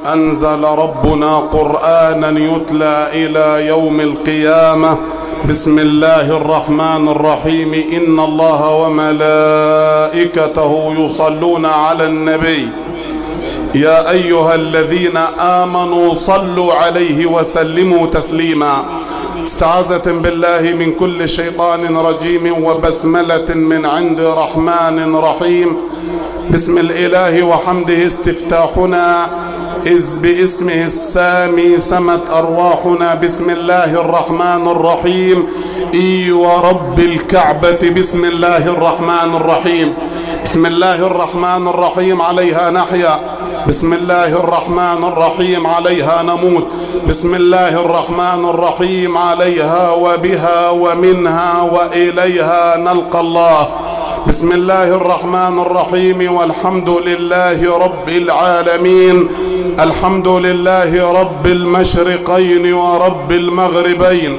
أنزل ربنا قرآنا يتلى إلى يوم القيامة بسم الله الرحمن الرحيم إن الله وملائكته يصلون على النبي يا أيها الذين آمنوا صلوا عليه وسلموا تسليما استعاذة بالله من كل شيطان رجيم وبسملة من عند رحمن رحيم بسم الإله وحمده استفتاحنا إذ باسمه السامي سمت أرواحنا بسم الله الرحمن الرحيم إي ورب الكعبة بسم الله الرحمن الرحيم بسم الله الرحمن الرحيم عليها نحيا بسم الله الرحمن الرحيم عليها نموت بسم الله الرحمن الرحيم عليها وبها ومنها وإليها نلقى الله بسم الله الرحمن الرحيم والحمد لله رب العالمين الحمد لله رب المشرقين ورب المغربين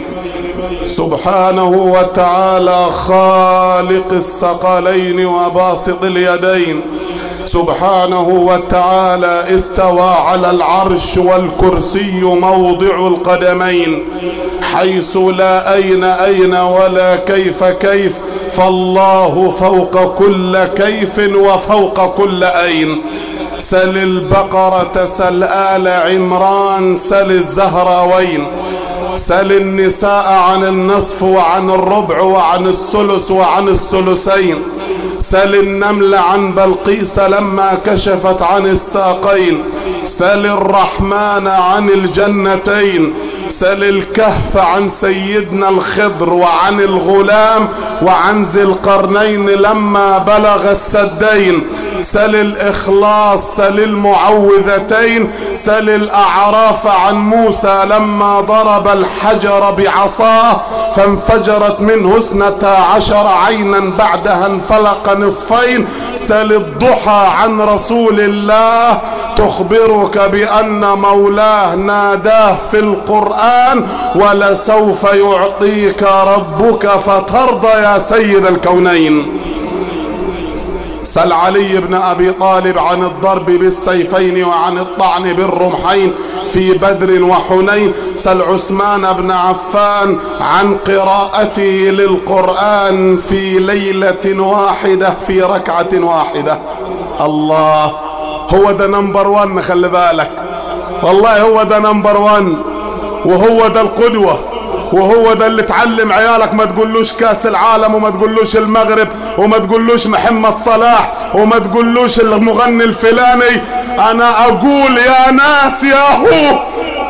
سبحانه وتعالى خالق الثقلين وباسط اليدين سبحانه وتعالى استوى على العرش والكرسي موضع القدمين حيث لا أين أين ولا كيف كيف فالله فوق كل كيف وفوق كل أين سل البقرة سل آل عمران سل الزهراوين سل النساء عن النصف وعن الربع وعن الثلث وعن الثلثين سل النمل عن بلقيس لما كشفت عن الساقين سل الرحمن عن الجنتين سل الكهف عن سيدنا الخضر وعن الغلام وعن ذي القرنين لما بلغ السدين سل الإخلاص سل المعوذتين سل الأعراف عن موسى لما ضرب الحجر بعصاه فانفجرت منه اثنتا عشر عينا بعدها انفلق نصفين سل الضحى عن رسول الله تخبرك بأن مولاه ناداه في القرآن ولسوف يعطيك ربك فترضى يا سيد الكونين سل علي بن أبي طالب عن الضرب بالسيفين وعن الطعن بالرمحين في بدر وحنين سل عثمان بن عفان عن قراءته للقرآن في ليلة واحدة في ركعة واحدة الله هو ده نمبر ون خلي بالك والله هو ده نمبر ون وهو ده القدوة وهو ده اللي تعلم عيالك ما تقولوش كاس العالم وما تقولوش المغرب وما تقولوش محمد صلاح وما تقولوش المغني الفلاني انا اقول يا ناس يا هو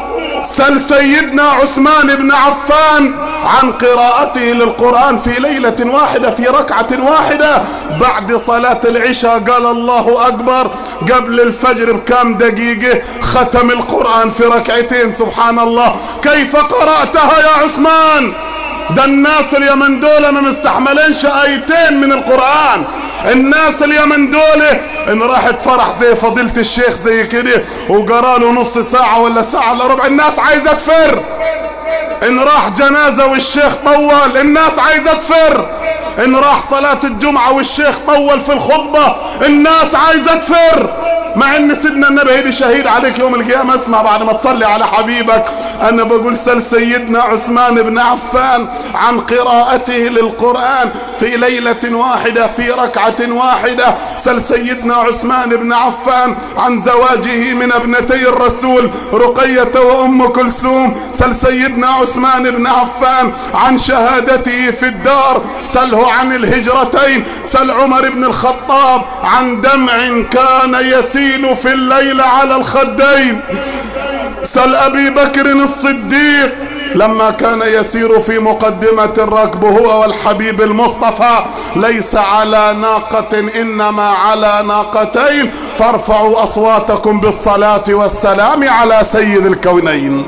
سل سيدنا عثمان بن عفان عن قراءته للقرآن في ليلة واحدة في ركعة واحدة بعد صلاة العشاء قال الله أكبر قبل الفجر بكام دقيقة ختم القرآن في ركعتين سبحان الله كيف قرأتها يا عثمان ده الناس اليمن دول ما مستحملينش ايتين من القرآن الناس اليمن دول ان راحت فرح زي فضيلة الشيخ زي كده وقراله نص ساعة ولا ساعة الا ربع الناس عايزة تفر ان راح جنازة والشيخ طول الناس عايزة تفر ان راح صلاة الجمعة والشيخ طول في الخطبة الناس عايزة تفر مع ان سيدنا النبي هيدي شهيد عليك يوم القيامة اسمع بعد ما تصلي على حبيبك انا بقول سل سيدنا عثمان بن عفان عن قراءته للقرآن في ليلة واحدة في ركعة واحدة سل سيدنا عثمان بن عفان عن زواجه من ابنتي الرسول رقية وام كلثوم سل سيدنا عثمان بن عفان عن شهادته في الدار سله عن الهجرتين سل عمر بن الخطاب عن دمع كان يسير يسيل في الليل على الخدين سل أبي بكر الصديق لما كان يسير في مقدمة الركب هو والحبيب المصطفى ليس على ناقة إنما على ناقتين فارفعوا أصواتكم بالصلاة والسلام على سيد الكونين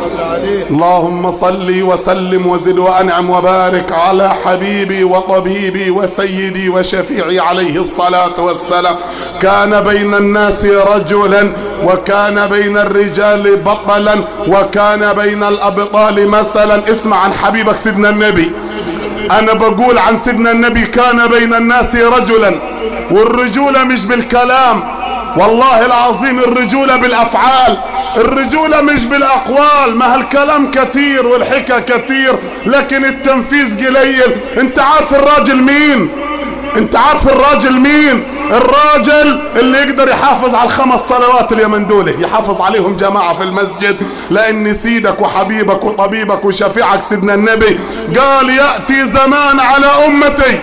اللهم صل وسلم وزد وانعم وبارك على حبيبي وطبيبي وسيدي وشفيعي عليه الصلاه والسلام كان بين الناس رجلا وكان بين الرجال بطلا وكان بين الابطال مثلا اسمع عن حبيبك سيدنا النبي انا بقول عن سيدنا النبي كان بين الناس رجلا والرجوله مش بالكلام والله العظيم الرجولة بالافعال الرجولة مش بالاقوال ما هالكلام كتير والحكى كتير لكن التنفيذ قليل انت عارف الراجل مين انت عارف الراجل مين الراجل اللي يقدر يحافظ على الخمس صلوات اليمن دول يحافظ عليهم جماعة في المسجد لان سيدك وحبيبك وطبيبك وشفيعك سيدنا النبي قال يأتي زمان على امتي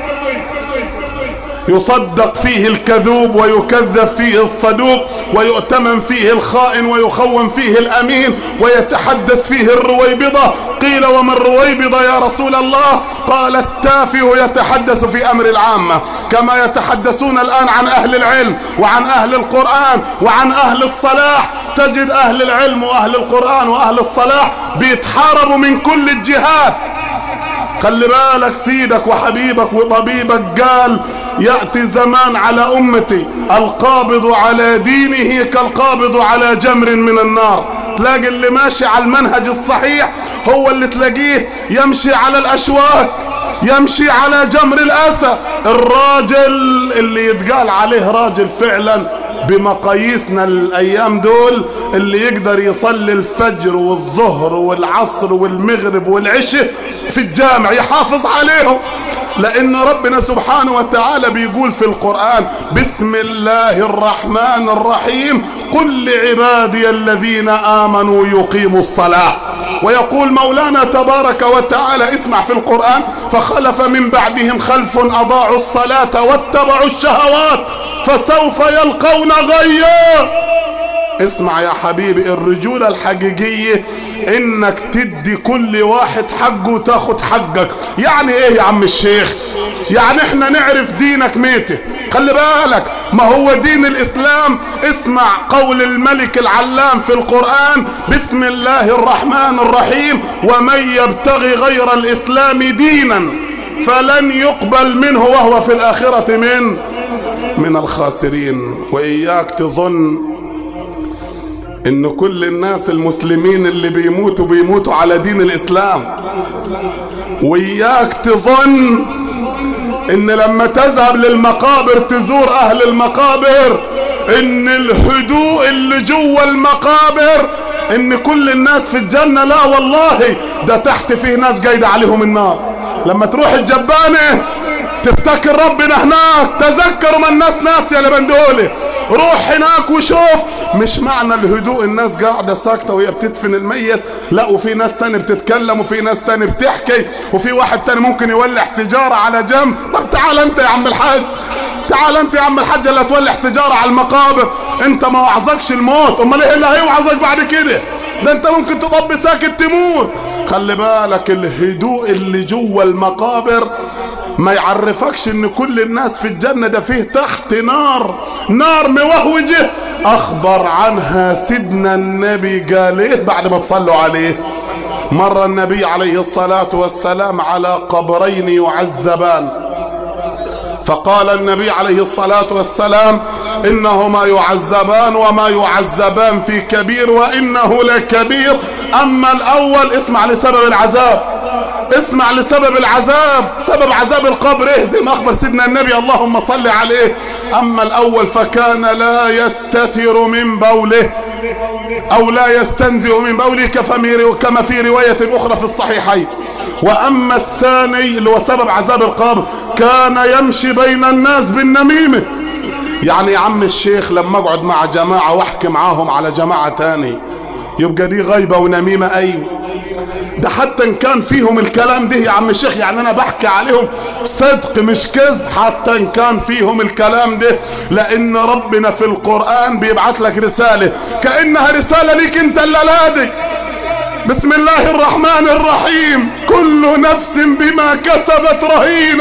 يصدق فيه الكذوب ويكذب فيه الصدوق ويؤتمن فيه الخائن ويخون فيه الامين ويتحدث فيه الرويبضة قيل وما الرويبضة يا رسول الله قال التافه يتحدث في امر العامة كما يتحدثون الان عن اهل العلم وعن اهل القرآن وعن اهل الصلاح تجد اهل العلم واهل القرآن واهل الصلاح بيتحاربوا من كل الجهات خلي بالك سيدك وحبيبك وطبيبك قال يأتي زمان على أمتي القابض على دينه كالقابض على جمر من النار تلاقي اللي ماشي على المنهج الصحيح هو اللي تلاقيه يمشي على الأشواك يمشي على جمر الأسى الراجل اللي يتقال عليه راجل فعلا بمقاييسنا الايام دول اللي يقدر يصلي الفجر والظهر والعصر والمغرب والعشاء في الجامع يحافظ عليهم لان ربنا سبحانه وتعالى بيقول في القرآن بسم الله الرحمن الرحيم قل لعبادي الذين امنوا يقيموا الصلاة ويقول مولانا تبارك وتعالى اسمع في القرآن فخلف من بعدهم خلف اضاعوا الصلاة واتبعوا الشهوات فسوف يلقون غيا اسمع يا حبيبي الرجولة الحقيقية انك تدي كل واحد حقه وتاخد حقك يعني ايه يا عم الشيخ يعني احنا نعرف دينك ميته خلي بالك ما هو دين الاسلام اسمع قول الملك العلام في القرآن بسم الله الرحمن الرحيم ومن يبتغي غير الاسلام دينا فلن يقبل منه وهو في الاخرة من من الخاسرين واياك تظن ان كل الناس المسلمين اللي بيموتوا بيموتوا على دين الاسلام وإياك تظن ان لما تذهب للمقابر تزور اهل المقابر ان الهدوء اللي جوا المقابر ان كل الناس في الجنة لا والله ده تحت فيه ناس قايدة عليهم النار لما تروح الجبانة تفتكر ربنا هناك تذكروا ما الناس ناسية لبندولي روح هناك وشوف مش معنى الهدوء الناس قاعدة ساكتة وهي بتدفن الميت لا وفي ناس تاني بتتكلم وفي ناس تاني بتحكي وفي واحد تاني ممكن يولع سيجارة على جنب طب تعال انت يا عم الحاج تعال انت يا عم الحاج اللي تولع سيجارة على المقابر انت ما وعظكش الموت امال ايه اللي هيوعظك بعد كده ده انت ممكن تطب ساكت تموت خلي بالك الهدوء اللي جوا المقابر ما يعرفكش ان كل الناس في الجنة ده فيه تحت نار نار موهوجة اخبر عنها سيدنا النبي قال ايه بعد ما تصلوا عليه مر النبي عليه الصلاة والسلام على قبرين يعذبان فقال النبي عليه الصلاة والسلام إنهما يعذبان وما يعذبان في كبير وإنه لكبير أما الأول اسمع لسبب العذاب اسمع لسبب العذاب سبب عذاب القبر ايه زي ما اخبر سيدنا النبي اللهم صل عليه اما الاول فكان لا يستتر من بوله او لا يستنزئ من بوله كما في رواية اخرى في الصحيحين واما الثاني اللي هو سبب عذاب القبر كان يمشي بين الناس بالنميمة يعني يا عم الشيخ لما اقعد مع جماعة واحكي معاهم على جماعة تاني يبقى دي غيبة ونميمة ايوه ده حتى ان كان فيهم الكلام ده يا عم الشيخ يعني انا بحكي عليهم صدق مش كذب حتى ان كان فيهم الكلام ده لان ربنا في القرآن بيبعت لك رسالة كأنها رسالة ليك انت الليلة بسم الله الرحمن الرحيم كل نفس بما كسبت رهينة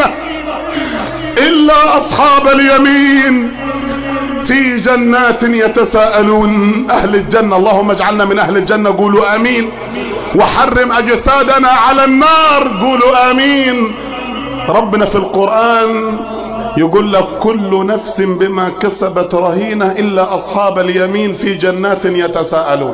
الا اصحاب اليمين في جنات يتساءلون اهل الجنة اللهم اجعلنا من اهل الجنة قولوا امين وحرم اجسادنا على النار قولوا امين ربنا في القرآن يقول لك كل نفس بما كسبت رهينة الا اصحاب اليمين في جنات يتساءلون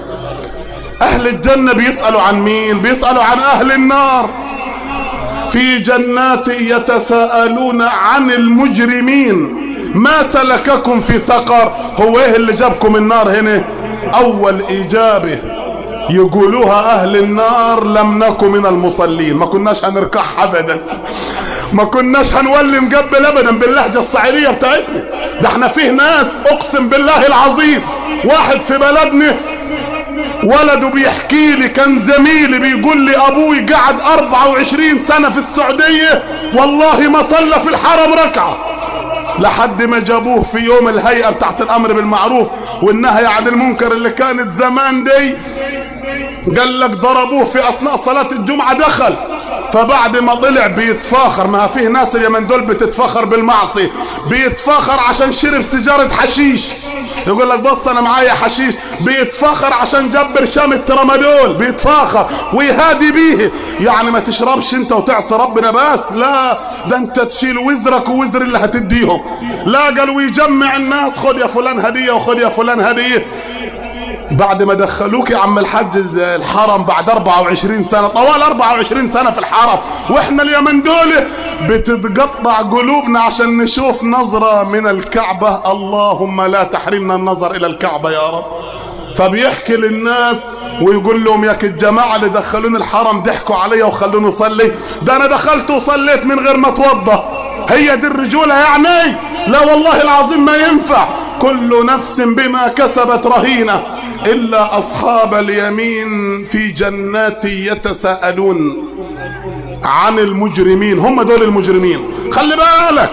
اهل الجنة بيسألوا عن مين بيسألوا عن اهل النار في جنات يتساءلون عن المجرمين ما سلككم في سقر هو ايه اللي جابكم النار هنا اول اجابه يقولوها اهل النار لم نكن من المصلين ما كناش هنركعها ابدا ما كناش هنولي مقبل ابدا باللهجه الصعيديه بتاعتنا ده احنا فيه ناس اقسم بالله العظيم واحد في بلدنا ولده بيحكي لي كان زميلي بيقول لي ابوي قعد 24 سنة في السعودية والله ما صلى في الحرم ركعة لحد ما جابوه في يوم الهيئة بتاعت الامر بالمعروف والنهي عن المنكر اللي كانت زمان دي قال لك ضربوه في اثناء صلاة الجمعة دخل فبعد ما طلع بيتفاخر ما فيه ناس اليمن دول بتتفاخر بالمعصية بيتفاخر عشان شرب سيجارة حشيش يقول لك بص انا معايا حشيش بيتفاخر عشان جاب برشام الترامادول بيتفاخر ويهادي بيه يعني ما تشربش انت وتعصي ربنا بس لا ده انت تشيل وزرك ووزر اللي هتديهم لا قال ويجمع الناس خد يا فلان هديه وخد يا فلان هديه بعد ما دخلوك يا عم الحج الحرم بعد 24 سنة طوال 24 سنة في الحرم واحنا اليمن دول بتتقطع قلوبنا عشان نشوف نظرة من الكعبة اللهم لا تحرمنا النظر الى الكعبة يا رب فبيحكي للناس ويقول لهم ياك الجماعة اللي دخلوني الحرم ضحكوا عليا وخلوني اصلي ده انا دخلت وصليت من غير ما اتوضى هي دي الرجولة يعني لا والله العظيم ما ينفع كل نفس بما كسبت رهينة إلا أصحاب اليمين في جنات يتساءلون عن المجرمين هم دول المجرمين خلي بالك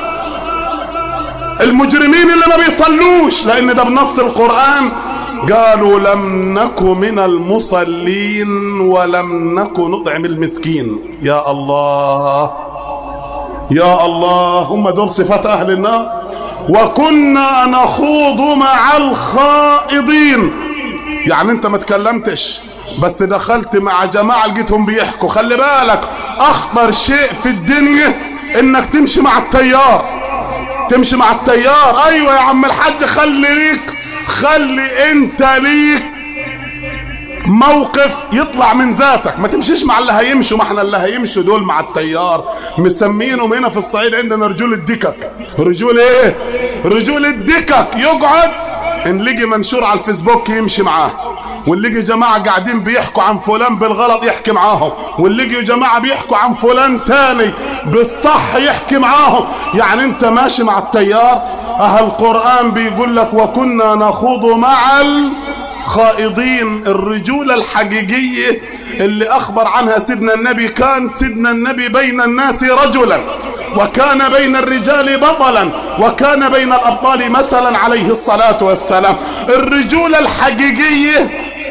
المجرمين اللي ما بيصلوش لأن ده بنص القرآن قالوا لم نك من المصلين ولم نك نطعم المسكين يا الله يا الله هم دول صفات أهل النار وكنا نخوض مع الخائضين يعني انت ما تكلمتش بس دخلت مع جماعة لقيتهم بيحكوا خلي بالك اخطر شيء في الدنيا انك تمشي مع التيار تمشي مع التيار ايوه يا عم الحاج خلي ليك خلي انت ليك موقف يطلع من ذاتك ما تمشيش مع اللي هيمشوا ما احنا اللي هيمشوا دول مع التيار مسمينهم هنا في الصعيد عندنا رجول الدكك رجول ايه رجول الدكك يقعد نلاقي منشور على الفيسبوك يمشي معاه ونلاقي جماعة قاعدين بيحكوا عن فلان بالغلط يحكي معاهم ونلاقي جماعة بيحكوا عن فلان تاني بالصح يحكي معاهم يعني انت ماشي مع التيار اهل القرآن بيقول لك وكنا نخوض مع ال... خائضين الرجولة الحقيقية اللي أخبر عنها سيدنا النبي كان سيدنا النبي بين الناس رجلا وكان بين الرجال بطلا وكان بين الأبطال مثلا عليه الصلاة والسلام الرجولة الحقيقية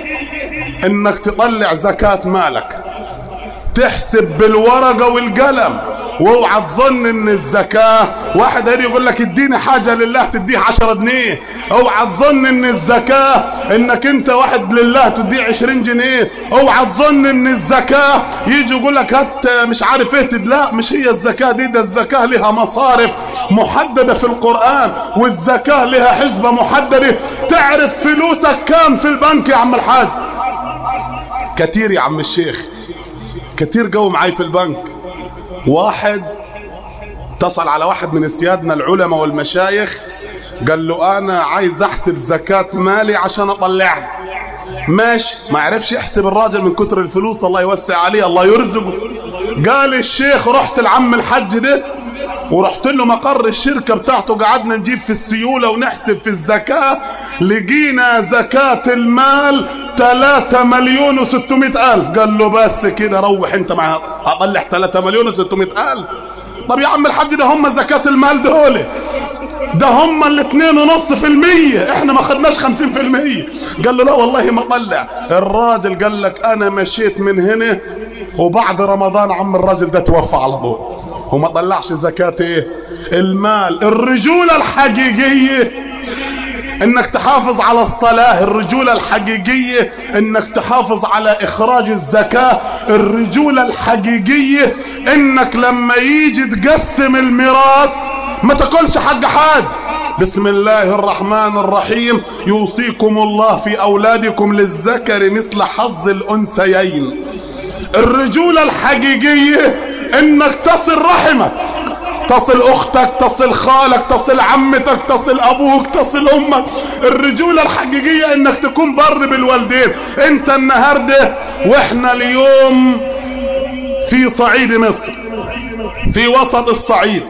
انك تطلع زكاة مالك تحسب بالورقة والقلم واوعى تظن ان الزكاة واحد هنا يقول لك اديني حاجة لله تديه عشرة جنيه اوعى تظن ان الزكاة انك انت واحد لله تديه عشرين جنيه اوعى تظن ان الزكاة يجي يقول لك هات مش عارف ايه لا مش هي الزكاة دي ده الزكاة لها مصارف محددة في القرآن والزكاة لها حسبة محددة تعرف فلوسك كام في البنك يا عم الحاج كتير يا عم الشيخ كتير جو معاي في البنك واحد اتصل على واحد من سيادنا العلماء والمشايخ قال له انا عايز احسب زكاة مالي عشان اطلعها ماشي ما عرفش يحسب الراجل من كتر الفلوس الله يوسع عليه الله يرزقه قال الشيخ رحت العم الحج ده ورحت له مقر الشركة بتاعته قعدنا نجيب في السيولة ونحسب في الزكاة لقينا زكاة المال 3 مليون و ألف قال له بس كده روح انت مع اطلع 3 مليون و ألف طب يا عم الحاج ده هم زكاة المال دول ده هم الاثنين ونص في المية احنا ما خدناش خمسين في المية قال له لا والله ما طلع الراجل قال لك انا مشيت من هنا وبعد رمضان عم الراجل ده توفى على طول وما طلعش زكاة ايه المال الرجولة الحقيقية انك تحافظ على الصلاة الرجولة الحقيقية انك تحافظ على اخراج الزكاة الرجولة الحقيقية انك لما يجي تقسم الميراث ما تاكلش حق حد بسم الله الرحمن الرحيم يوصيكم الله في اولادكم للذكر مثل حظ الانثيين الرجولة الحقيقية انك تصل رحمك تصل اختك تصل خالك تصل عمتك تصل ابوك تصل امك الرجولة الحقيقية انك تكون بر بالوالدين انت النهاردة واحنا اليوم في صعيد مصر في وسط الصعيد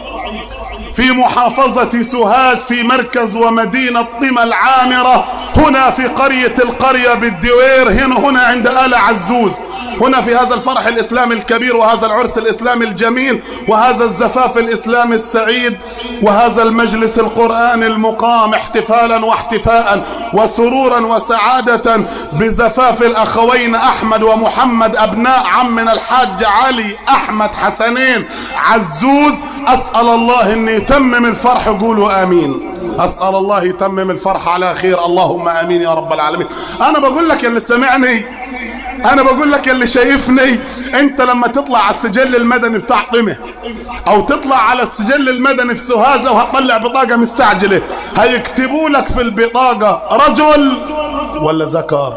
في محافظة سوهاج في مركز ومدينة طمى العامرة هنا في قرية القرية بالدوير هنا هنا عند آل عزوز هنا في هذا الفرح الإسلامي الكبير وهذا العرس الإسلامي الجميل وهذا الزفاف الإسلامي السعيد وهذا المجلس القرآن المقام احتفالا واحتفاء وسرورا وسعادة بزفاف الأخوين أحمد ومحمد أبناء عمنا الحاج علي أحمد حسنين عزوز أسأل الله أن يتمم الفرح قولوا آمين أسأل الله يتمم الفرح على خير اللهم آمين يا رب العالمين أنا بقول لك اللي سمعني انا بقول لك اللي شايفني انت لما تطلع على السجل المدني بتاع طمه او تطلع على السجل المدني في سوهاج وهتطلع بطاقه مستعجله هيكتبوا لك في البطاقه رجل ولا ذكر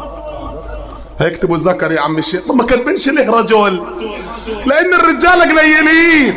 هيكتبوا الذكر يا عم الشيخ طب ما كاتبينش ليه رجل لان الرجاله قليلين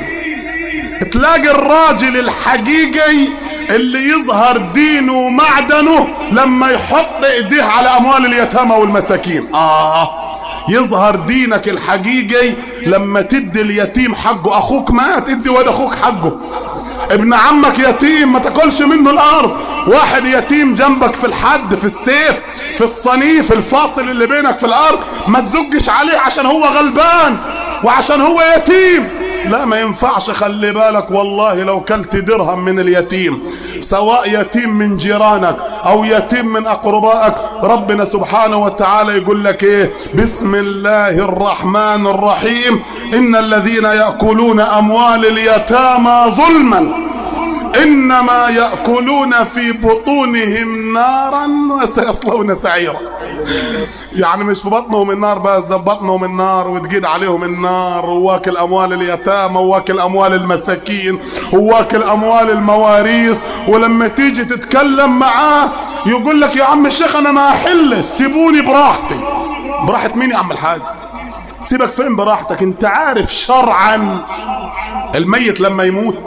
تلاقي الراجل الحقيقي اللي يظهر دينه ومعدنه لما يحط ايديه على اموال اليتامى والمساكين اه يظهر دينك الحقيقي لما تدي اليتيم حقه اخوك مات ادي واد اخوك حقه ابن عمك يتيم ما تاكلش منه الارض واحد يتيم جنبك في الحد في السيف في الصنيف الفاصل اللي بينك في الارض ما تزقش عليه عشان هو غلبان وعشان هو يتيم لا ما ينفعش خلي بالك والله لو كلت درهم من اليتيم سواء يتيم من جيرانك او يتيم من اقربائك ربنا سبحانه وتعالى يقول لك ايه بسم الله الرحمن الرحيم ان الذين ياكلون اموال اليتامى ظلما انما ياكلون في بطونهم نارا وسيصلون سعيرا يعني مش في بطنهم النار بس ده بطنهم النار وتجيد عليهم النار وواكل اموال اليتامى وواكل اموال المساكين وواكل اموال المواريث ولما تيجي تتكلم معاه يقول لك يا عم الشيخ انا ما احل سيبوني براحتي براحة مين يا عم الحاج سيبك فين براحتك انت عارف شرعا الميت لما يموت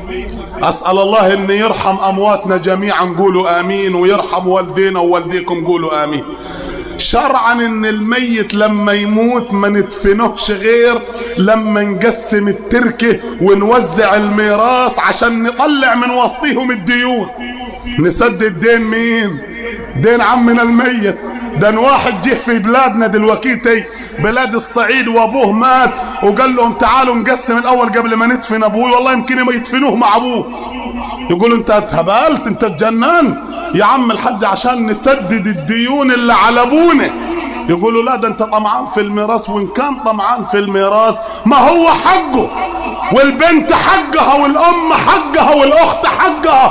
اسال الله ان يرحم امواتنا جميعا قولوا امين ويرحم والدينا ووالديكم قولوا امين شرعا ان الميت لما يموت ما ندفنوش غير لما نقسم التركه ونوزع الميراث عشان نطلع من وسطهم الديون نسدد دين مين دين عمنا الميت ده واحد جه في بلادنا دلوقتي بلاد الصعيد وابوه مات وقال لهم تعالوا نقسم الاول قبل ما ندفن ابوي والله يمكن ما يدفنوه مع ابوه يقولوا انت اتهبلت انت اتجننت يا عم الحاج عشان نسدد الديون اللي على ابونا يقولوا لا ده انت طمعان في الميراث وان كان طمعان في الميراث ما هو حقه والبنت حقها والام حقها والاخت حقها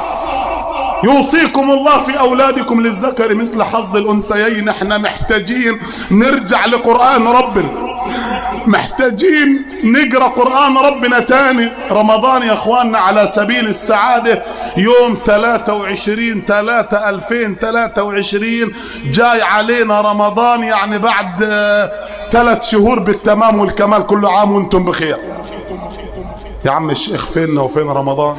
يوصيكم الله في أولادكم للذكر مثل حظ الأنثيين احنا محتاجين نرجع لقرآن ربنا محتاجين نقرأ قرآن ربنا تاني رمضان يا اخواننا على سبيل السعادة يوم 23 3 2023 جاي علينا رمضان يعني بعد ثلاث شهور بالتمام والكمال كل عام وانتم بخير يا عم الشيخ فيننا وفين رمضان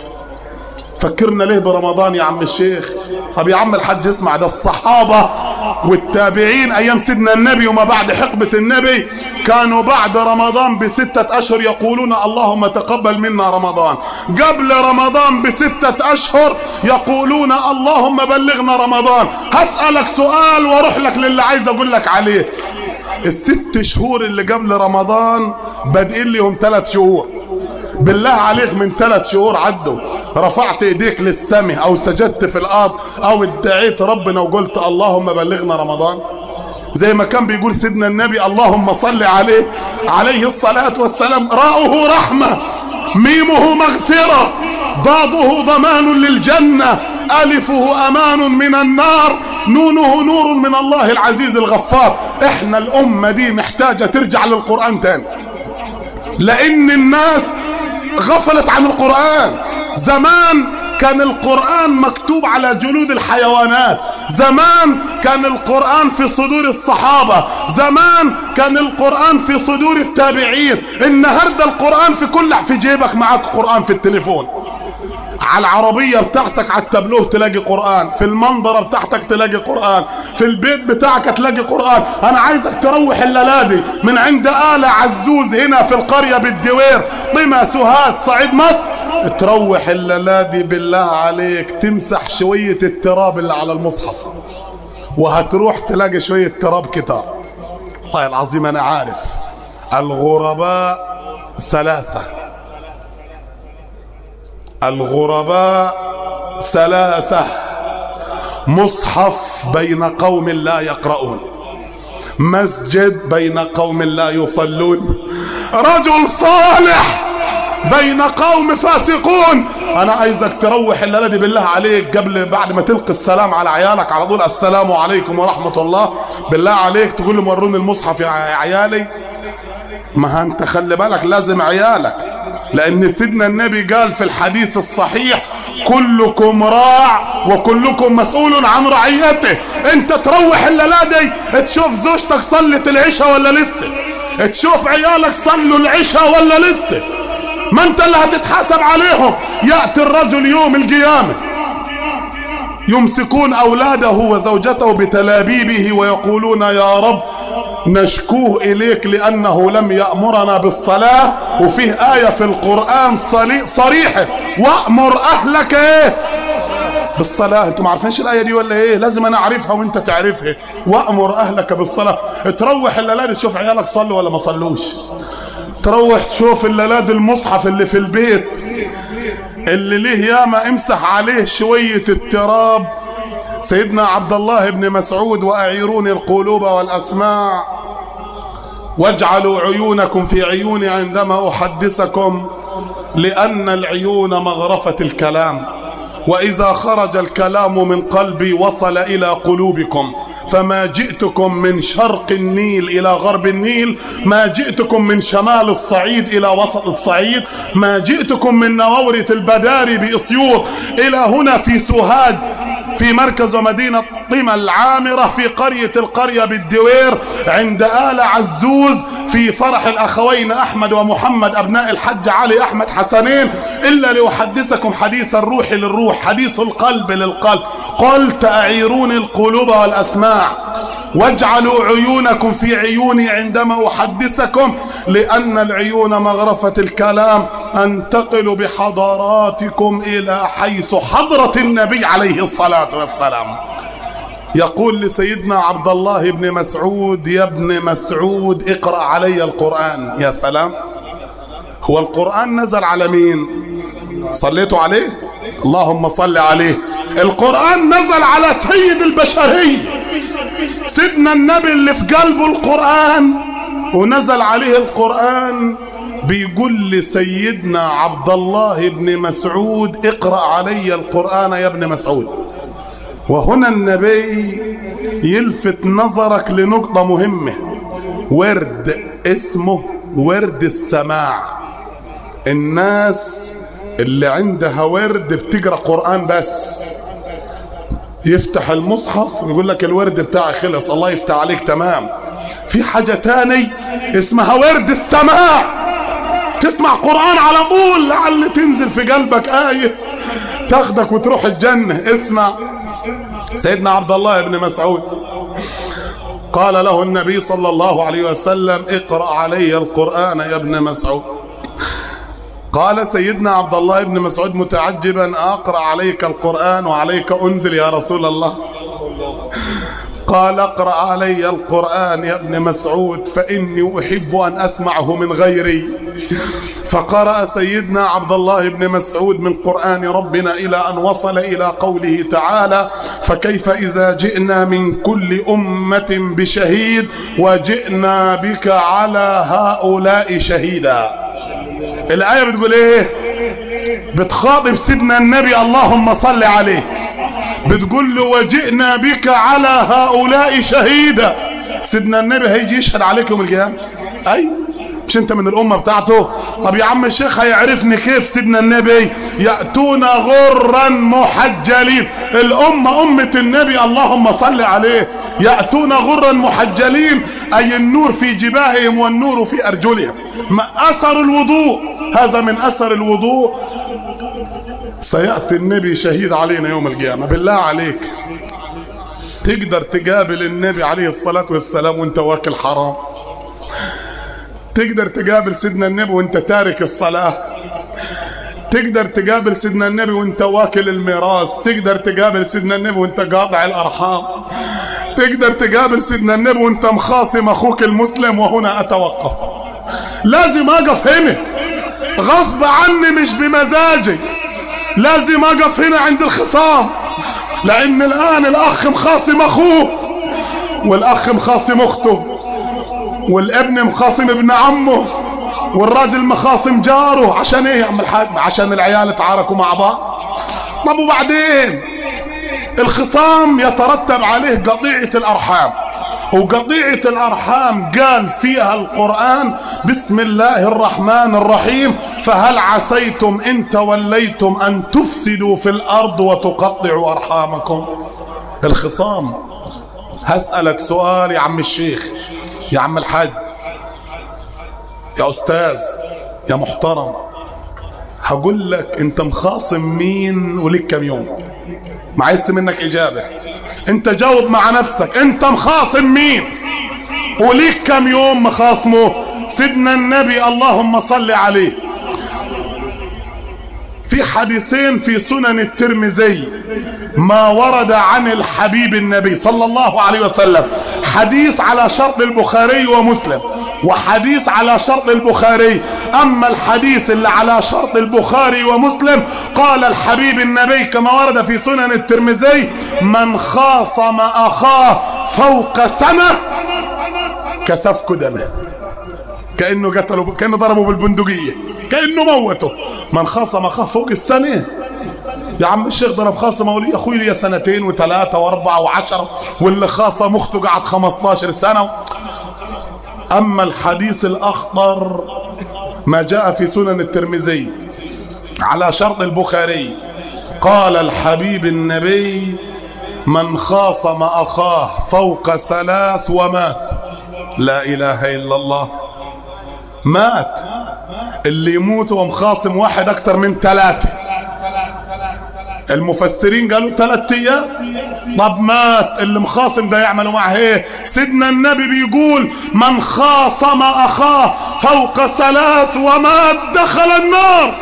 فكرنا ليه برمضان يا عم الشيخ طب يا عم الحاج اسمع ده الصحابة والتابعين ايام سيدنا النبي وما بعد حقبة النبي كانوا بعد رمضان بستة اشهر يقولون اللهم تقبل منا رمضان قبل رمضان بستة اشهر يقولون اللهم بلغنا رمضان هسألك سؤال واروح لك للي عايز اقول لك عليه الست شهور اللي قبل رمضان بادئين لهم ثلاث شهور بالله عليك من ثلاث شهور عدوا رفعت ايديك للسماء او سجدت في الارض او ادعيت ربنا وقلت اللهم بلغنا رمضان زي ما كان بيقول سيدنا النبي اللهم صل عليه عليه الصلاة والسلام راؤه رحمة ميمه مغفرة ضاده ضمان للجنة ألفه أمان من النار نونه نور من الله العزيز الغفار احنا الأمة دي محتاجة ترجع للقرآن تاني لأن الناس غفلت عن القرآن زمان كان القرآن مكتوب على جلود الحيوانات زمان كان القرآن في صدور الصحابة زمان كان القرآن في صدور التابعين النهاردة القرآن في كل في جيبك معاك قرآن في التليفون على العربية بتاعتك على التابلوه تلاقي قرآن في المنظرة بتاعتك تلاقي قرآن في البيت بتاعك تلاقي قرآن أنا عايزك تروح الليلة دي من عند آلة عزوز هنا في القرية بالدوير طمى سوهاد صعيد مصر تروح الليلة دي بالله عليك تمسح شوية التراب اللي على المصحف وهتروح تلاقي شوية تراب كتاب والله العظيم أنا عارف الغرباء ثلاثة الغرباء ثلاثة مصحف بين قوم لا يقرؤون مسجد بين قوم لا يصلون رجل صالح بين قوم فاسقون انا عايزك تروح الليله دي بالله عليك قبل بعد ما تلقي السلام على عيالك على طول السلام عليكم ورحمه الله بالله عليك تقول لهم وروني المصحف يا عيالي ما انت خلي بالك لازم عيالك لان سيدنا النبي قال في الحديث الصحيح كلكم راع وكلكم مسؤول عن رعيته انت تروح الليله دي تشوف زوجتك صلت العشاء ولا لسه تشوف عيالك صلوا العشاء ولا لسه ما انت اللي هتتحاسب عليهم ياتي الرجل يوم القيامه يمسكون اولاده وزوجته بتلابيبه ويقولون يا رب نشكوه إليك لأنه لم يأمرنا بالصلاة وفيه آية في القرآن صريحة وأمر أهلك إيه بالصلاة انتم عارفينش الآية دي ولا ايه لازم انا اعرفها وانت تعرفها وأمر أهلك بالصلاة تروح الليلة تشوف عيالك صلوا ولا ما صلوش تروح تشوف الليلة المصحف اللي في البيت اللي ليه ياما امسح عليه شوية التراب سيدنا عبد الله بن مسعود وأعيروني القلوب والأسماع واجعلوا عيونكم في عيوني عندما أحدثكم لأن العيون مغرفة الكلام وإذا خرج الكلام من قلبي وصل إلى قلوبكم فما جئتكم من شرق النيل إلى غرب النيل ما جئتكم من شمال الصعيد إلى وسط الصعيد ما جئتكم من نوورة البداري بإسيوط إلى هنا في سوهاج في مركز ومدينة طيمة العامرة في قرية القرية بالدوير عند آل عزوز في فرح الأخوين أحمد ومحمد أبناء الحج علي أحمد حسنين إلا لأحدثكم حديث الروح للروح حديث القلب للقلب قلت أعيروني القلوب والأسماع واجعلوا عيونكم في عيوني عندما أحدثكم لأن العيون مغرفة الكلام أنتقل بحضراتكم إلى حيث حضرة النبي عليه الصلاة والسلام يقول لسيدنا عبد الله بن مسعود يا ابن مسعود اقرأ علي القرآن يا سلام هو القرآن نزل على مين صليتوا عليه اللهم صل عليه القرآن نزل على سيد البشرية سيدنا النبي اللي في قلبه القرآن ونزل عليه القرآن بيقول لسيدنا عبد الله بن مسعود اقرأ علي القرآن يا ابن مسعود وهنا النبي يلفت نظرك لنقطة مهمة ورد اسمه ورد السماع الناس اللي عندها ورد بتقرأ قرآن بس يفتح المصحف ويقول لك الورد بتاعي خلص الله يفتح عليك تمام في حاجة تاني اسمها ورد السماع تسمع قرآن على طول لعل تنزل في قلبك آية تاخدك وتروح الجنة اسمع سيدنا عبد الله بن مسعود قال له النبي صلى الله عليه وسلم اقرأ علي القرآن يا ابن مسعود قال سيدنا عبد الله بن مسعود متعجبا أقرأ عليك القرآن وعليك أنزل يا رسول الله قال اقرأ علي القرآن يا ابن مسعود فإني أحب أن أسمعه من غيري فقرأ سيدنا عبد الله بن مسعود من قرآن ربنا إلى أن وصل إلى قوله تعالى فكيف إذا جئنا من كل أمة بشهيد وجئنا بك على هؤلاء شهيدا الآية بتقول إيه بتخاطب سيدنا النبي اللهم صل عليه بتقول له وجئنا بك على هؤلاء شهيدا سيدنا النبي هيجي يشهد عليك يوم القيامة أي مش انت من الامه بتاعته طب يا عم الشيخ هيعرفني كيف سيدنا النبي ياتون غرا محجلين الامه امه النبي اللهم صل عليه ياتون غرا محجلين اي النور في جباههم والنور في ارجلهم ما اثر الوضوء هذا من اثر الوضوء سياتي النبي شهيد علينا يوم القيامه بالله عليك تقدر تقابل النبي عليه الصلاه والسلام وانت واكل حرام تقدر تقابل سيدنا النبي وانت تارك الصلاة تقدر تقابل سيدنا النبي وانت واكل الميراث تقدر تقابل سيدنا النبي وانت قاطع الارحام تقدر تقابل سيدنا النبي وانت مخاصم اخوك المسلم وهنا اتوقف لازم اقف هنا غصب عني مش بمزاجي لازم اقف هنا عند الخصام لان الان الاخ مخاصم اخوه والاخ مخاصم اخته والابن مخاصم ابن عمه والراجل مخاصم جاره عشان ايه يا عم الحاج عشان العيال اتعاركوا مع بعض طب وبعدين الخصام يترتب عليه قطيعة الارحام وقطيعة الارحام قال فيها القرآن بسم الله الرحمن الرحيم فهل عسيتم ان توليتم ان تفسدوا في الارض وتقطعوا ارحامكم الخصام هسألك سؤال يا عم الشيخ يا عم الحاج يا استاذ يا محترم هقول لك انت مخاصم مين وليك كم يوم ما عايز منك اجابه انت جاوب مع نفسك انت مخاصم مين وليك كم يوم مخاصمه سيدنا النبي اللهم صل عليه في حديثين في سنن الترمذي ما ورد عن الحبيب النبي صلى الله عليه وسلم حديث على شرط البخاري ومسلم وحديث على شرط البخاري اما الحديث اللي على شرط البخاري ومسلم قال الحبيب النبي كما ورد في سنن الترمذي من خاصم اخاه فوق سنه كسفك دمه كانه قتله كانه ضربه بالبندقيه كانه موته من خاصم اخاه فوق السنه يا عم الشيخ ضرب خاصم اقول اخوي لي سنتين وثلاثه واربعه وعشره واللي خاصم اخته قعد 15 سنه اما الحديث الاخطر ما جاء في سنن الترمذي على شرط البخاري قال الحبيب النبي من خاصم اخاه فوق ثلاث ومات لا اله الا الله مات اللي يموت ومخاصم واحد اكتر من ثلاثة المفسرين قالوا ثلاثة ايام طب مات اللي مخاصم ده يعملوا معه ايه سيدنا النبي بيقول من خاصم اخاه فوق ثلاث ومات دخل النار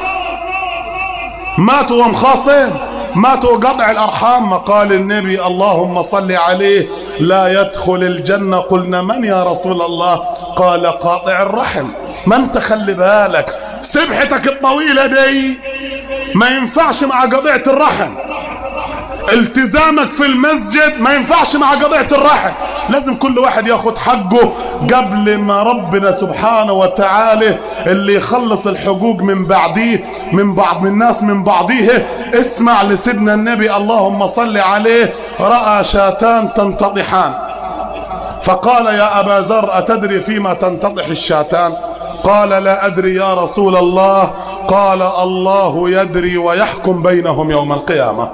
مات ومخاصم ماتوا قطع الارحام قال النبي اللهم صل عليه لا يدخل الجنه قلنا من يا رسول الله قال قاطع الرحم ما انت خلي بالك سبحتك الطويله دي ما ينفعش مع قطيعه الرحم التزامك في المسجد ما ينفعش مع قضية الرحم لازم كل واحد ياخد حقه قبل ما ربنا سبحانه وتعالى اللي يخلص الحقوق من بعديه من بعض من الناس من بعضيه اسمع لسيدنا النبي اللهم صل عليه رأى شاتان تنتطحان فقال يا أبا ذر أتدري فيما تنتطح الشاتان قال لا أدري يا رسول الله قال الله يدري ويحكم بينهم يوم القيامة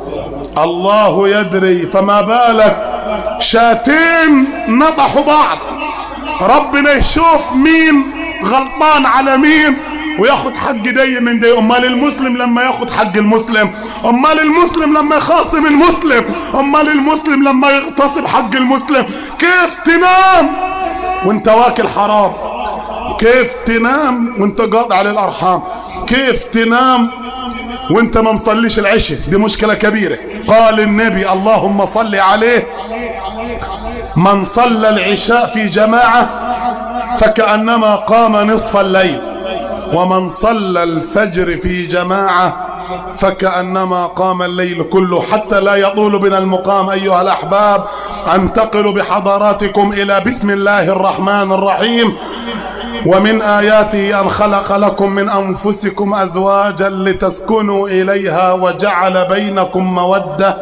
الله يدري فما بالك شاتين نطحوا بعض ربنا يشوف مين غلطان على مين وياخد حق دي من دي امال المسلم لما ياخد حق المسلم امال المسلم لما يخاصم المسلم امال المسلم لما يغتصب حق المسلم كيف تنام وانت واكل حرام كيف تنام وانت قاطع على الارحام كيف تنام وانت ما مصليش العشاء دي مشكلة كبيرة قال النبي اللهم صل عليه من صلى العشاء في جماعة فكأنما قام نصف الليل ومن صلى الفجر في جماعة فكأنما قام الليل كله حتى لا يطول بنا المقام أيها الأحباب أنتقل بحضراتكم إلى بسم الله الرحمن الرحيم ومن آياته أن خلق لكم من أنفسكم أزواجا لتسكنوا إليها وجعل بينكم مودة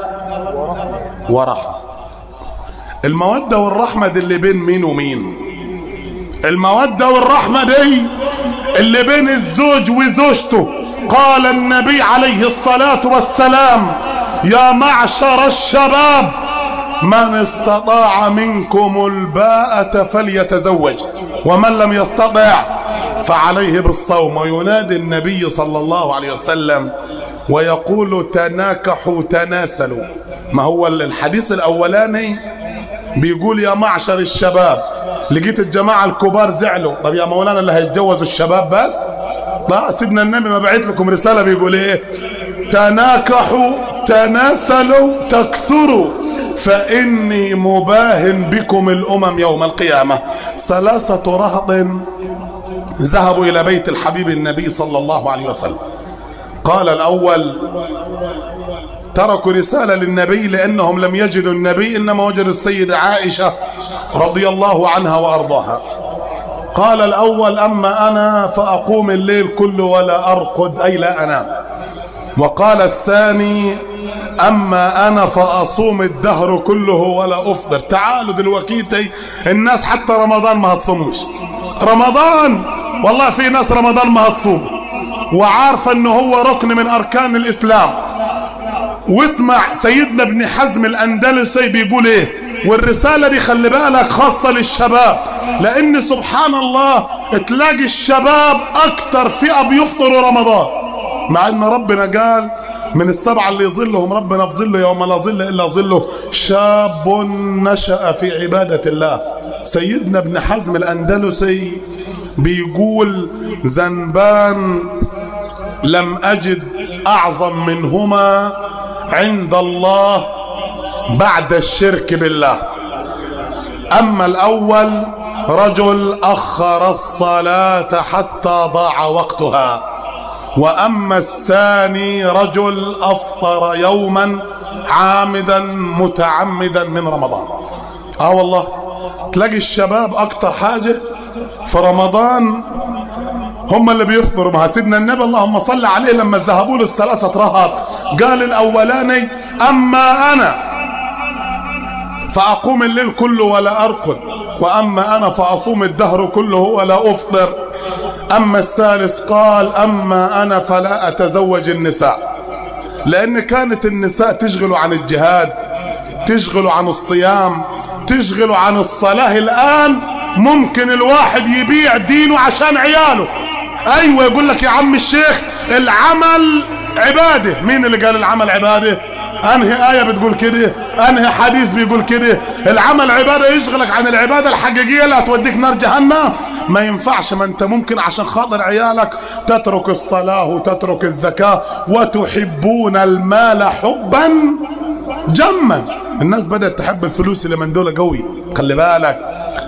ورحمة المودة والرحمة دي اللي بين مين ومين المودة والرحمة دي اللي بين الزوج وزوجته قال النبي عليه الصلاة والسلام يا معشر الشباب من استطاع منكم الباءة فليتزوج ومن لم يستطع فعليه بالصوم وينادي النبي صلى الله عليه وسلم ويقول تناكحوا تناسلوا ما هو الحديث الاولاني بيقول يا معشر الشباب لقيت الجماعة الكبار زعلوا طب يا مولانا اللي هيتجوزوا الشباب بس لا سيدنا النبي ما بعت لكم رسالة بيقول ايه تناكحوا تناسلوا تكثروا فإني مباهن بكم الأمم يوم القيامة ثلاثة رهط ذهبوا إلى بيت الحبيب النبي صلى الله عليه وسلم قال الأول تركوا رسالة للنبي لأنهم لم يجدوا النبي إنما وجدوا السيدة عائشة رضي الله عنها وأرضاها قال الأول أما أنا فأقوم الليل كله ولا أرقد أي لا أنام وقال الثاني أما أنا فأصوم الدهر كله ولا أفطر تعالوا دلوقتي الناس حتى رمضان ما هتصومش رمضان والله في ناس رمضان ما هتصوم وعارفة أنه هو ركن من أركان الإسلام واسمع سيدنا ابن حزم الأندلسي بيقول إيه والرسالة دي خلي بالك خاصة للشباب لأن سبحان الله تلاقي الشباب أكتر فئة بيفطروا رمضان مع ان ربنا قال من السبعة اللي يظلهم ربنا في ظله يوم لا ظل الا ظله شاب نشأ في عبادة الله سيدنا ابن حزم الاندلسي بيقول ذنبان لم اجد اعظم منهما عند الله بعد الشرك بالله اما الاول رجل اخر الصلاة حتى ضاع وقتها واما الثاني رجل افطر يوما عامدا متعمدا من رمضان اه والله تلاقي الشباب اكتر حاجة في رمضان هم اللي بيفطروا مع سيدنا النبي اللهم صل عليه لما ذهبوا له الثلاثة رهط قال الاولاني اما انا فاقوم الليل كله ولا ارقد واما انا فاصوم الدهر كله ولا افطر أما الثالث قال أما أنا فلا أتزوج النساء لأن كانت النساء تشغل عن الجهاد تشغل عن الصيام تشغل عن الصلاة الآن ممكن الواحد يبيع دينه عشان عياله أيوة يقول لك يا عم الشيخ العمل عبادة مين اللي قال العمل عبادة انهي آية بتقول كده انهي حديث بيقول كده العمل عبادة يشغلك عن العبادة الحقيقية اللي هتوديك نار جهنم ما ينفعش ما انت ممكن عشان خاطر عيالك تترك الصلاة وتترك الزكاة وتحبون المال حبا جما الناس بدأت تحب الفلوس اللي من دول قوي خلي بالك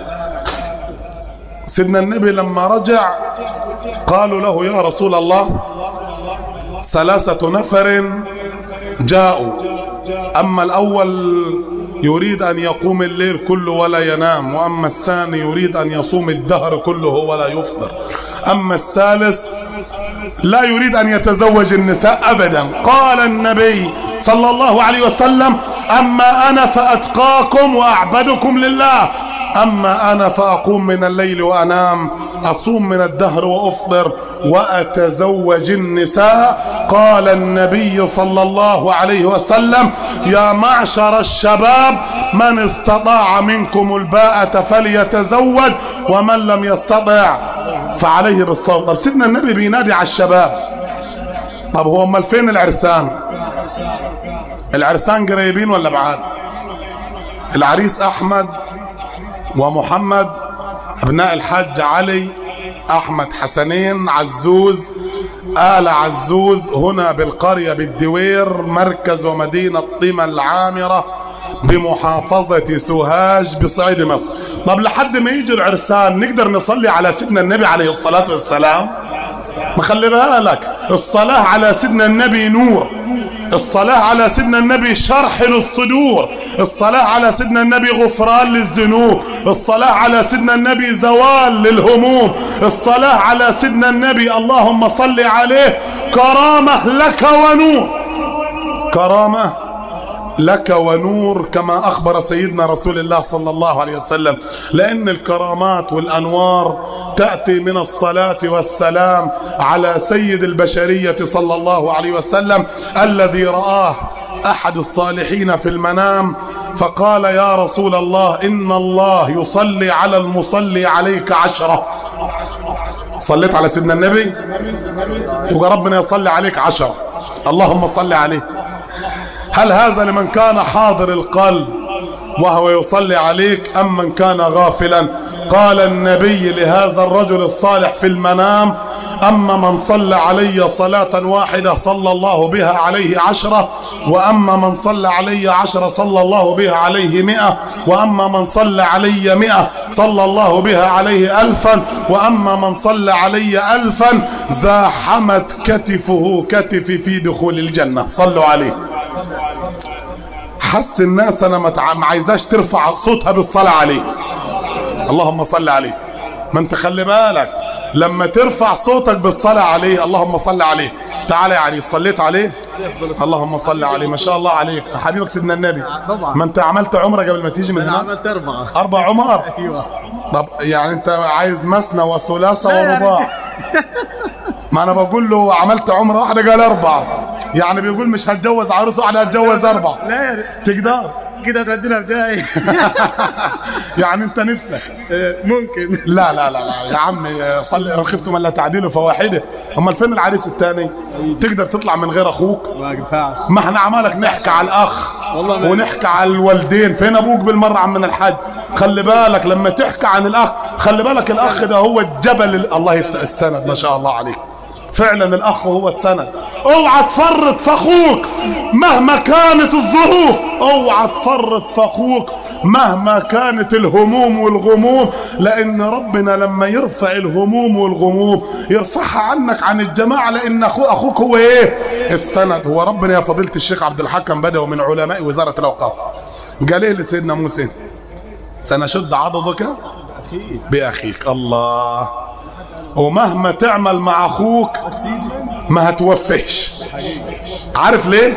سيدنا النبي لما رجع قالوا له يا رسول الله ثلاثة نفر جاءوا أما الأول يريد أن يقوم الليل كله ولا ينام وأما الثاني يريد أن يصوم الدهر كله ولا يفطر أما الثالث لا يريد أن يتزوج النساء أبدا قال النبي صلى الله عليه وسلم أما أنا فأتقاكم وأعبدكم لله أما أنا فأقوم من الليل وأنام أصوم من الدهر وأفطر وأتزوج النساء قال النبي صلى الله عليه وسلم يا معشر الشباب من استطاع منكم الباءة فليتزوج ومن لم يستطع فعليه بالصوم طب سيدنا النبي بينادي على الشباب طب هو امال فين العرسان العرسان قريبين ولا بعاد العريس احمد ومحمد ابناء الحاج علي احمد حسنين عزوز آل عزوز هنا بالقرية بالدوير مركز ومدينة طيمة العامرة بمحافظة سوهاج بصعيد مصر طب لحد ما يجي العرسان نقدر نصلي على سيدنا النبي عليه الصلاة والسلام ما خلي بالك الصلاة على سيدنا النبي نور الصلاة على سيدنا النبي شرح للصدور الصلاة على سيدنا النبي غفران للذنوب الصلاة على سيدنا النبي زوال للهموم الصلاة على سيدنا النبي اللهم صل عليه كرامة لك ونور كرامة لك ونور كما أخبر سيدنا رسول الله صلى الله عليه وسلم لأن الكرامات والأنوار تأتي من الصلاة والسلام على سيد البشرية صلى الله عليه وسلم الذي رآه أحد الصالحين في المنام فقال يا رسول الله إن الله يصلي على المصلي عليك عشرة صليت على سيدنا النبي يبقى ربنا يصلي عليك عشرة اللهم صل عليه هل هذا لمن كان حاضر القلب وهو يصلي عليك أم من كان غافلا قال النبي لهذا الرجل الصالح في المنام أما من صلى علي صلاة واحدة صلى الله بها عليه عشرة وأما من صلى علي عشرة صلى الله بها عليه مئة وأما من صلى علي مئة صلى الله بها عليه ألفا وأما من صلى علي ألفا زاحمت كتفه كتفي في دخول الجنة صلوا عليه حس الناس انا ما عايزاش ترفع صوتها بالصلاة عليه اللهم صل عليه ما انت خلي بالك لما ترفع صوتك بالصلاة عليه اللهم صل عليه تعالى يا عريس صليت عليه اللهم صل عليه ما شاء الله عليك حبيبك سيدنا النبي طبعا ما انت عملت عمره قبل ما تيجي من انا هنا عملت اربعه اربع عمر ايوه طب يعني انت عايز مثنى وثلاثة لا يا ورباع ما انا بقول له عملت عمره واحدة قال اربعة يعني بيقول مش هتجوز عروس واحدة هتجوز اربعة لا يا تقدر كده تودينا في جاي يعني انت نفسك ممكن لا لا لا لا يا عم صلي ان خفتم الا تعديلوا فواحده امال فين العريس الثاني تقدر تطلع من غير اخوك ما ينفعش ما احنا عمالك نحكي على الاخ والله ما- ونحكي على الوالدين فين ابوك بالمره عم من الحج خلي بالك لما تحكي عن الاخ خلي بالك الاخ ده هو الجبل ال- الله يفتح السند ما شاء الله عليك فعلا الاخ هو السند اوعى تفرط في اخوك مهما كانت الظروف اوعى تفرط في اخوك مهما كانت الهموم والغموم لان ربنا لما يرفع الهموم والغموم يرفعها عنك عن الجماعه لان اخو اخوك هو ايه السند هو ربنا يا فضيله الشيخ عبد الحكم بدوي من علماء وزاره الاوقاف قال ايه لسيدنا موسى سنشد عضدك باخيك الله ومهما تعمل مع اخوك ما هتوفيش عارف ليه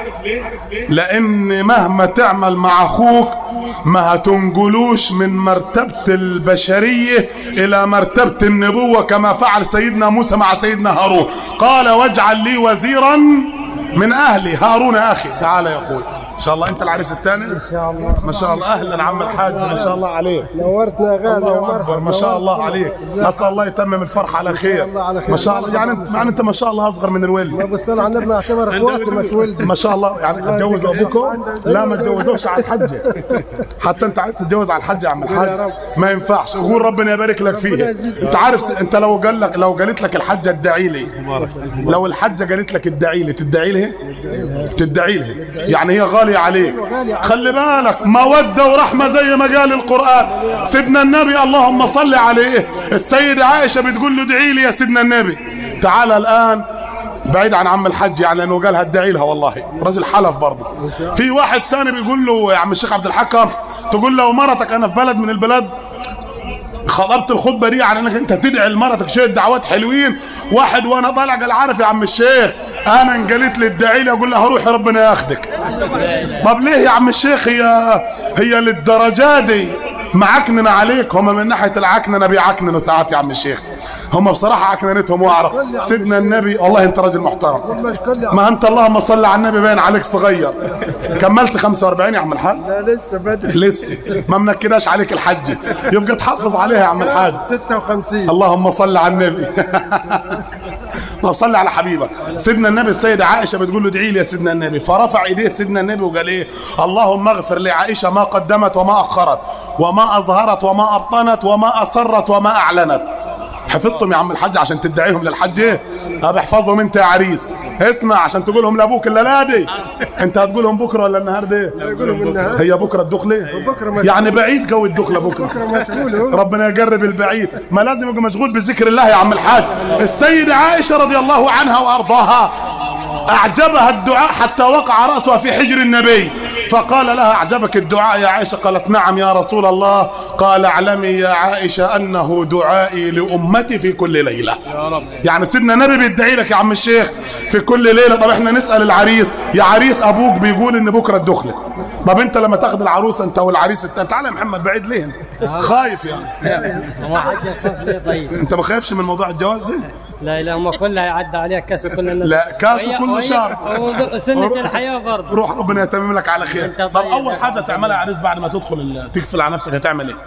لان مهما تعمل مع اخوك ما هتنجلوش من مرتبة البشرية الى مرتبة النبوة كما فعل سيدنا موسى مع سيدنا هارون قال واجعل لي وزيرا من اهلي هارون يا اخي تعال يا اخوي ان شاء الله انت العريس الثاني ان شاء الله ما شاء الله اهلا عم الحاج ما شاء الله عليك نورتنا يا غالي يا الله مرحبا اكبر ما شاء الله عليك نسال الله يتمم الفرحه على خير الله على خير. ما شاء الله يعني انت يعني انت ما شاء الله اصغر من الولد ابو السنه على النبي نعتبر اخواتي مش ولدي ما شاء الله يعني اتجوز ابوكم لا ما تجوزوش على الحجه حتى انت عايز تتجوز على الحجه يا عم الحاج ما ينفعش قول ربنا يبارك لك فيه انت عارف س- انت لو قال لك لو قالت لك الحجه ادعي لي لو الحجه قالت لك ادعي لي تدعي لها تدعي لها يعني هي غاليه عليك خلي بالك موده ورحمه زي ما قال القران سيدنا النبي اللهم صل عليه السيده عائشه بتقول له ادعي لي يا سيدنا النبي تعال الان بعيد عن عم الحج يعني انه قال هدعي لها والله راجل حلف برضه في واحد تاني بيقول له يا عم الشيخ عبد الحكم تقول له مرتك انا في بلد من البلاد خطبت الخطبه دي على انك انت تدعي لمرتك شويه دعوات حلوين واحد وانا طالع قال عارف يا عم الشيخ انا انقلت لي ادعي لي اقول لها روحي ربنا ياخدك طب ليه يا عم الشيخ هي هي للدرجه دي معكنن عليك هم من ناحيه العكننه بيعكننوا ساعات يا عم الشيخ هم بصراحه عكننتهم واعرف سيدنا النبي والله انت راجل محترم مش كل ما انت اللهم صل على النبي باين عليك صغير كملت 45 يا عم الحاج لا لسه بدري لسه ما منكداش عليك الحج يبقى تحافظ عليها يا عم الحاج 56 اللهم صل على النبي طب صل على حبيبك سيدنا النبي السيدة عائشة بتقول له ادعي لي يا سيدنا النبي فرفع ايديه سيدنا النبي وقال ايه اللهم اغفر لعائشة ما قدمت وما اخرت وما اظهرت وما ابطنت وما اسرت وما اعلنت حفظتم يا عم الحاج عشان تدعيهم للحج ايه طب احفظهم انت يا عريس اسمع عشان تقولهم لابوك الليله دي انت هتقولهم بكره ولا النهارده ايه يقولهم النهارده. هي بكره الدخله بكرة مشغول. يعني بعيد قوي الدخله بكره بكره مشغول هو ربنا يقرب البعيد ما لازم يبقى مشغول بذكر الله يا عم الحاج السيدة عائشة رضي الله عنها وأرضاها أعجبها الدعاء حتى وقع رأسها في حجر النبي فقال لها أعجبك الدعاء يا عائشة قالت نعم يا رسول الله قال اعلمي يا عائشة أنه دعائي لأمتي في كل ليلة يا رب يعني سيدنا نبي بيدعي لك يا عم الشيخ في كل ليله طب احنا نسال العريس يا عريس ابوك بيقول ان بكره الدخله طب انت لما تاخد العروسه انت والعريس التاني تعالى يا محمد بعيد ليه خايف يعني هو حد يخاف ليه طيب انت ما خايفش من موضوع الجواز ده لا لا هم كلها يعدى عليها كاس كل الناس لا، كاس وهي- كل وهي- شهر. وسنة الحياة برضه روح ربنا يتمم لك على خير انت طب طيب اول يا حاجه تعملها يا عريس بعد ما تدخل ال- تقفل على نفسك هتعمل ايه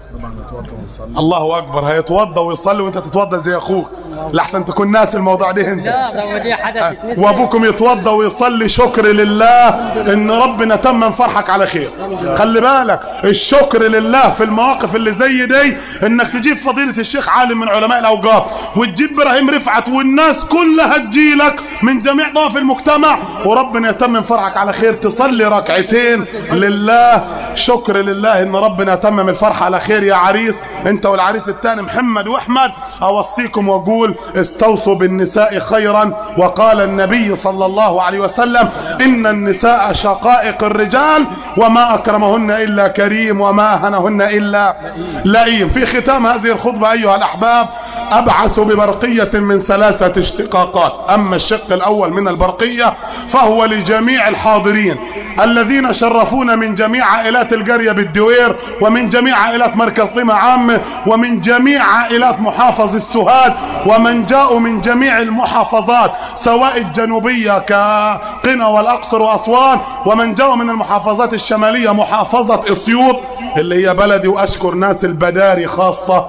الله اكبر هيتوضى ويصلي وانت تتوضى زي اخوك لحسن تكون ناس الموضوع ده انت لا ده ودي حدث اتنسي وابوكم يتوضى ويصلي شكر لله ان ربنا تمم فرحك على خير خلي بالك الشكر لله في المواقف اللي زي دي انك تجيب فضيلة الشيخ عالم من علماء الاوقاف وتجيب ابراهيم رفعت والناس كلها تجيلك من جميع طوائف المجتمع وربنا يتمم فرحك على خير تصلي ركعتين لله شكر لله ان ربنا تمم الفرحة على خير يا عريس انت والعريس الثاني محمد واحمد اوصيكم واقول استوصوا بالنساء خيرا وقال النبي صلى الله عليه وسلم ان النساء شقائق الرجال وما اكرمهن الا كريم وما اهنهن الا لئيم في ختام هذه الخطبه ايها الاحباب ابعث ببرقيه من ثلاثه اشتقاقات اما الشق الاول من البرقيه فهو لجميع الحاضرين الذين شرفونا من جميع عائلات القريه بالدوير ومن جميع عائلات مركز طيمه عامه ومن جميع عائلات محافظ السهاد ومن جاءوا من جميع المحافظات سواء الجنوبيه كقنا والاقصر واسوان ومن جاءوا من المحافظات الشماليه محافظه اسيوط اللي هي بلدي واشكر ناس البداري خاصه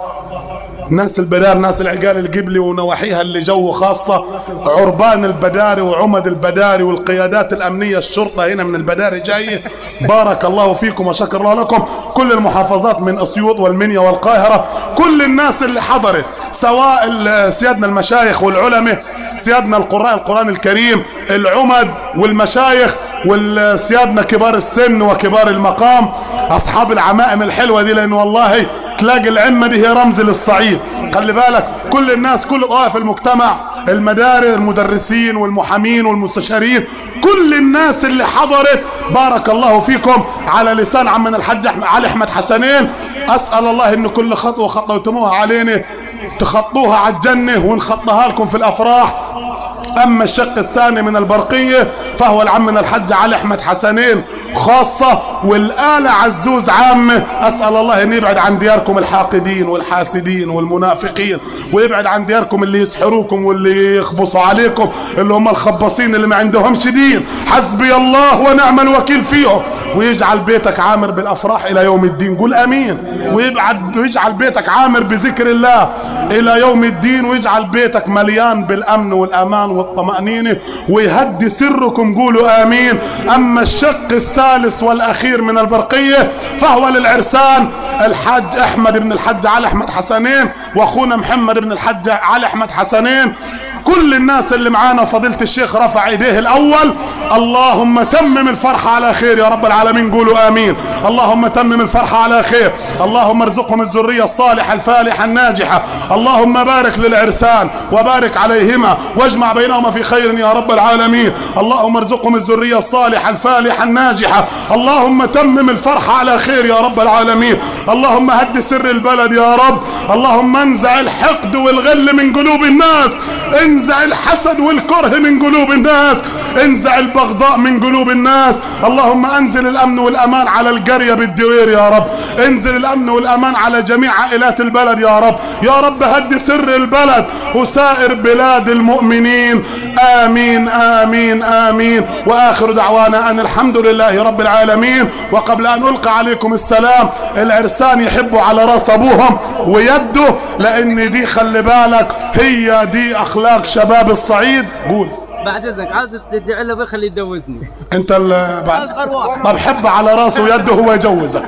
ناس البدار ناس العقال القبلي ونواحيها اللي جو خاصة عربان البداري وعمد البداري والقيادات الأمنية الشرطة هنا من البداري جاية بارك الله فيكم وشكر الله لكم كل المحافظات من أسيوط والمنيا والقاهرة كل الناس اللي حضرت سواء ال- سيادنا المشايخ والعلماء سيادنا القراء القرآن الكريم العمد والمشايخ والسيادنا كبار السن وكبار المقام أصحاب العمائم الحلوة دي لأن والله تلاقي العمة دي هي رمز للصعيد خلي بالك كل الناس كل طوائف المجتمع المدارس المدرسين والمحامين والمستشارين كل الناس اللي حضرت بارك الله فيكم على لسان عمنا الحاج أحمد علي احمد حسنين اسال الله ان كل خطوه خطوتموها علينا تخطوها على الجنه ونخطها لكم في الافراح اما الشق الثاني من البرقيه فهو العمنا الحج علي احمد حسنين خاصه والاله عزوز عامه اسال الله ان يبعد عن دياركم الحاقدين والحاسدين والمنافقين ويبعد عن دياركم اللي يسحروكم واللي يخبصوا عليكم اللي هم الخباصين اللي ما عندهمش دين حسبي الله ونعم الوكيل فيهم ويجعل بيتك عامر بالافراح الى يوم الدين قول امين ويبعد ويجعل بيتك عامر بذكر الله الى يوم الدين ويجعل بيتك مليان بالامن والامان والطمانينه ويهدي سركم قولوا امين اما الشق الثالث والاخير من البرقيه فهو للعرسان الحاج احمد بن الحاج علي احمد حسنين واخونا محمد بن الحاج علي احمد حسنين كل الناس اللي معانا فضيلة الشيخ رفع ايديه الاول اللهم تمم الفرحة على خير يا رب العالمين قولوا امين اللهم تمم الفرحة على خير اللهم ارزقهم الذرية الصالحة الفالحة الناجحة اللهم بارك للعرسان وبارك عليهما واجمع بينهما في خير يا رب العالمين اللهم ارزقهم الذرية الصالحة الفالحة الناجحة اللهم تمم الفرحة على خير يا رب العالمين اللهم هد سر البلد يا رب اللهم انزع الحقد والغل من قلوب الناس انزع الحسد والكره من قلوب الناس انزع البغضاء من قلوب الناس اللهم انزل الامن والامان على القريه بالدوير يا رب انزل الامن والامان على جميع عائلات البلد يا رب يا رب هد سر البلد وسائر بلاد المؤمنين امين امين امين واخر دعوانا ان الحمد لله رب العالمين وقبل ان القى عليكم السلام العرسان يحبوا على راس ابوهم ويده لان دي خلي بالك هي دي اخلاق شباب الصعيد قول بعد اذنك عايز تدعي له بيخلي يتجوزني انت ال بعد اصغر واحد طب حب على راسه ويده هو يجوزك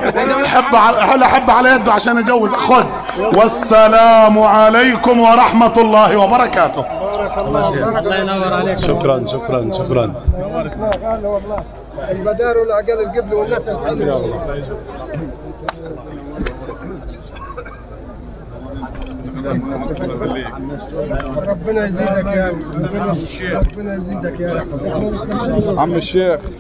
حب على هلا حب على يده عشان يجوز خد والسلام عليكم ورحمة الله وبركاته الله ينور عليك شكرا شكرا شكرا البدار والعقل القبل والناس الحلوه ربنا يزيدك يا رب ربنا يزيدك يا رب عم الشيخ